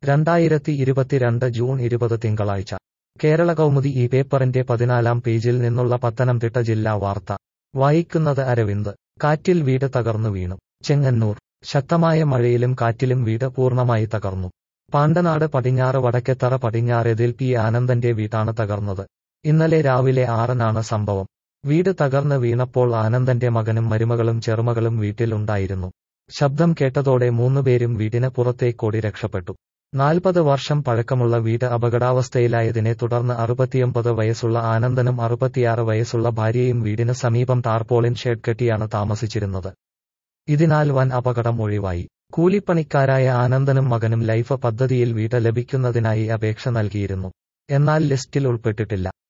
രണ്ടായിരത്തി ഇരുപത്തിരണ്ട് ജൂൺ ഇരുപത് തിങ്കളാഴ്ച കേരള കൗമുദി ഈ പേപ്പറിന്റെ പതിനാലാം പേജിൽ നിന്നുള്ള പത്തനംതിട്ട ജില്ലാ വാർത്ത വായിക്കുന്നത് അരവിന്ദ് കാറ്റിൽ വീട് തകർന്നു വീണു ചെങ്ങന്നൂർ ശക്തമായ മഴയിലും കാറ്റിലും വീട് പൂർണ്ണമായി തകർന്നു പാണ്ടനാട് പടിഞ്ഞാറ് വടക്കെത്തറ പടിഞ്ഞാറേതിൽ പി ആനന്ദന്റെ വീട്ടാണ് തകർന്നത് ഇന്നലെ രാവിലെ ആറിനാണ് സംഭവം വീട് തകർന്ന് വീണപ്പോൾ ആനന്ദന്റെ മകനും മരുമകളും ചെറുമകളും വീട്ടിൽ ഉണ്ടായിരുന്നു ശബ്ദം കേട്ടതോടെ മൂന്നുപേരും വീടിന് പുറത്തേക്കോടി രക്ഷപ്പെട്ടു നാൽപ്പത് വർഷം പഴക്കമുള്ള വീട് അപകടാവസ്ഥയിലായതിനെ തുടർന്ന് അറുപത്തിയൊമ്പത് വയസ്സുള്ള ആനന്ദനും അറുപത്തിയാറ് വയസ്സുള്ള ഭാര്യയും വീടിന് സമീപം ടാർപോളിൻ ഷെഡ് കെട്ടിയാണ് താമസിച്ചിരുന്നത് ഇതിനാൽ വൻ അപകടം ഒഴിവായി കൂലിപ്പണിക്കാരായ ആനന്ദനും മകനും ലൈഫ് പദ്ധതിയിൽ വീട് ലഭിക്കുന്നതിനായി അപേക്ഷ നൽകിയിരുന്നു എന്നാൽ ലിസ്റ്റിൽ ഉൾപ്പെട്ടിട്ടില്ല